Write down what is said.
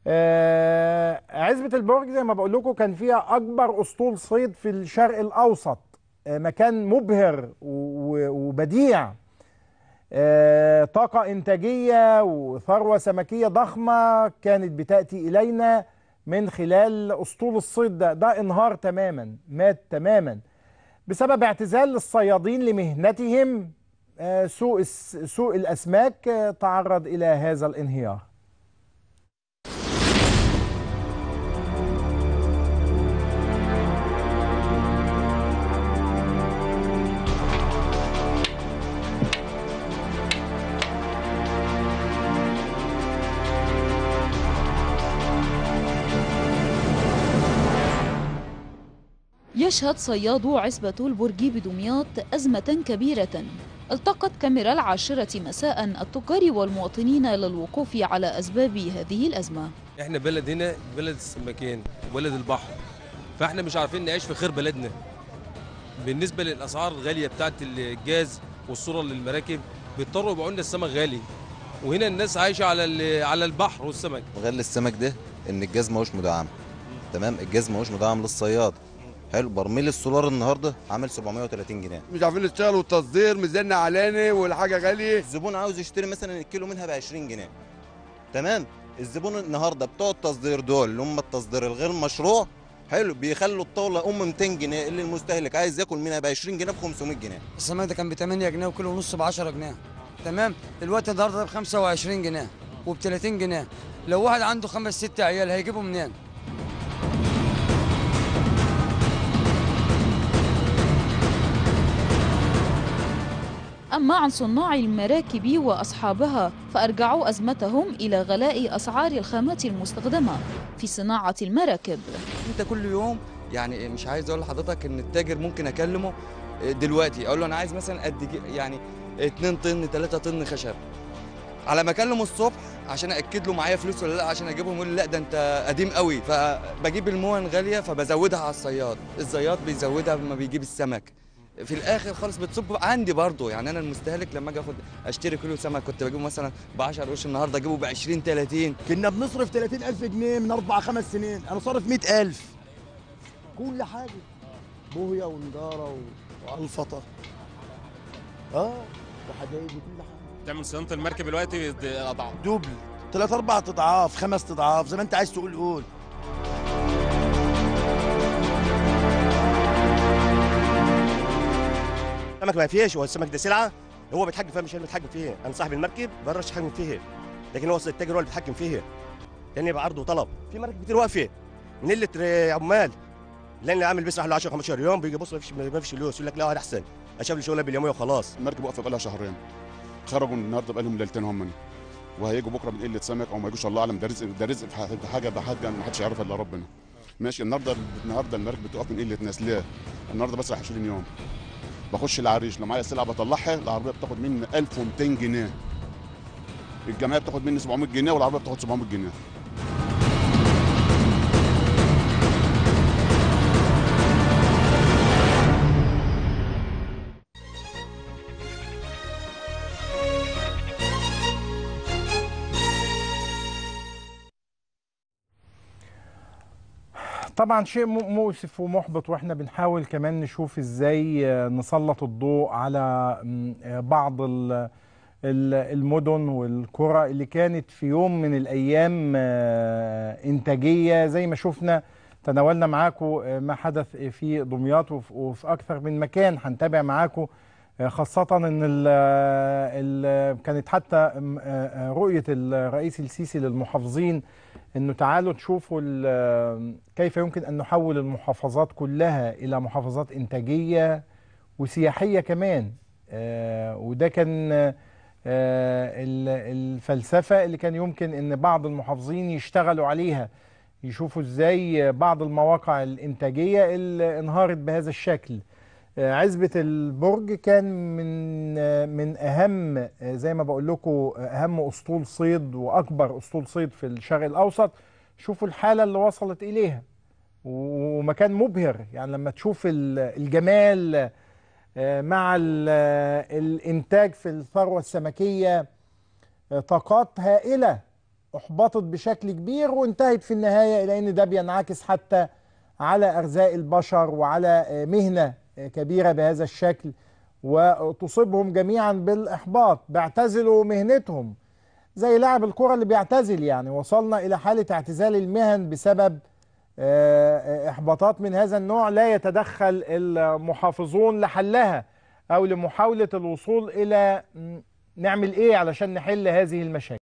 آه، عزبة البرج زي ما بقول لكم كان فيها أكبر أسطول صيد في الشرق الأوسط آه، مكان مبهر و- وبديع آه، طاقة إنتاجية وثروة سمكية ضخمة كانت بتأتي إلينا من خلال أسطول الصيد ده ده انهار تماما مات تماما بسبب اعتزال الصيادين لمهنتهم آه، سوق الس- سوق الأسماك آه، تعرض إلى هذا الانهيار يشهد صيادو عزبة البرج بدمياط أزمة كبيرة التقت كاميرا العاشرة مساء التجار والمواطنين للوقوف على أسباب هذه الأزمة احنا بلد هنا بلد السمكين بلد البحر فاحنا مش عارفين نعيش في خير بلدنا بالنسبه للاسعار الغاليه بتاعت الجاز والصوره للمراكب بيضطروا يبيعوا لنا السمك غالي وهنا الناس عايشه على ال- على البحر والسمك غير السمك ده ان الجاز ماهوش مدعم تمام الجاز ماهوش مدعم للصياد حلو برميل السولار النهارده عامل 730 جنيه مش عارفين نشتغل والتصدير ميزاننا علاني والحاجه غاليه الزبون عاوز يشتري مثلا الكيلو منها ب 20 جنيه تمام الزبون النهارده بتوع التصدير دول اللي هم التصدير الغير مشروع حلو بيخلوا الطاوله ام 200 جنيه اللي المستهلك عايز ياكل منها ب 20 جنيه ب 500 جنيه السمك ده كان ب 8 جنيه وكيلو ونص ب 10 جنيه تمام دلوقتي النهارده ده ب 25 جنيه وب 30 جنيه لو واحد عنده خمس ست عيال هيجيبوا منين؟ أما عن صناع المراكب وأصحابها فأرجعوا أزمتهم إلى غلاء أسعار الخامات المستخدمة في صناعة المراكب انت كل يوم يعني مش عايز اقول لحضرتك ان التاجر ممكن اكلمه دلوقتي اقول له انا عايز مثلا قد جي- يعني 2 طن 3 طن خشب على ما اكلمه الصبح عشان اكد له معايا فلوس ولا لا عشان اجيبهم يقول لي لا ده انت قديم قوي فبجيب المون غاليه فبزودها على الصياد الصياد بيزودها لما بيجيب السمك في الاخر خالص بتصب عندي برضه يعني انا المستهلك لما اجي اخد اشتري كيلو سمك كنت بجيبه مثلا ب 10 قرش النهارده اجيبه ب 20 30 كنا بنصرف 30000 جنيه من اربع خمس سنين انا صارف 100000 كل حاجه بوهيه ونجاره والفطه اه وحدايد وكل حاجه تعمل صيانه المركب دلوقتي اضعاف دوبل ثلاث اربع اضعاف خمس اضعاف زي ما انت عايز تقول قول السمك ما فيش هو السمك ده سلعه هو بيتحكم فيها مش انا اللي بتحكم فيها انا صاحب المركب بقدرش اتحكم فيها لكن هو التاجر هو اللي بيتحكم فيها لان يبقى عرض وطلب في مراكب كتير واقفه من قله ر- عمال لان اللي عامل بيسرح له 10 15 يوم بيجي بص ما فيش ما فيش فلوس يقول لك لا واحد احسن اشوف لي شغله باليوميه وخلاص المركب واقفه بقالها شهرين خرجوا النهارده بقالهم ليلتين هم وهيجوا بكره من قله سمك او ما يجوش الله اعلم ده رزق ده رزق في ح- في حاجه ده حاجه ما حدش يعرفها الا ربنا ماشي النهارده النهارده المركب بتقف من قله ناس ليه؟ النهارده بسرح 20 يوم بخش العريش لو معايا سلعه بطلعها العربيه بتاخد مني 1200 جنيه الجمعيه بتاخد مني 700 جنيه والعربيه بتاخد 700 جنيه طبعا شيء م- مؤسف ومحبط واحنا بنحاول كمان نشوف ازاي آه، نسلط الضوء على م، آه، بعض ال- ال- المدن والقرى اللي كانت في يوم من الايام آه، انتاجيه زي ما شفنا تناولنا معاكم آه، ما حدث في دمياط وف- وفي اكثر من مكان هنتابع معاكم آه، خاصة ان ال ال كانت حتى م، آه، آه، رؤية الرئيس السيسي للمحافظين انه تعالوا تشوفوا ال- كيف يمكن ان نحول المحافظات كلها الى محافظات انتاجيه وسياحيه كمان آه، وده كان آه، ال- الفلسفه اللي كان يمكن ان بعض المحافظين يشتغلوا عليها يشوفوا ازاي بعض المواقع الانتاجيه اللي انهارت بهذا الشكل آه، عزبة البرج كان من آه، من أهم آه، زي ما بقول لكم آه، أهم أسطول صيد وأكبر أسطول صيد في الشرق الأوسط شوفوا الحالة اللي وصلت إليها ومكان مبهر يعني لما تشوف ال- الجمال آه، مع ال- آه، الإنتاج في الثروة السمكية آه، طاقات هائلة احبطت بشكل كبير وانتهت في النهايه الى ان ده بينعكس حتى على ارزاق البشر وعلى آه، مهنه آه، كبيره بهذا الشكل وتصيبهم جميعا بالاحباط بيعتزلوا مهنتهم زي لاعب الكره اللي بيعتزل يعني وصلنا الى حاله اعتزال المهن بسبب آه، آه، احباطات من هذا النوع لا يتدخل المحافظون لحلها او لمحاوله الوصول الى م، نعمل ايه علشان نحل هذه المشاكل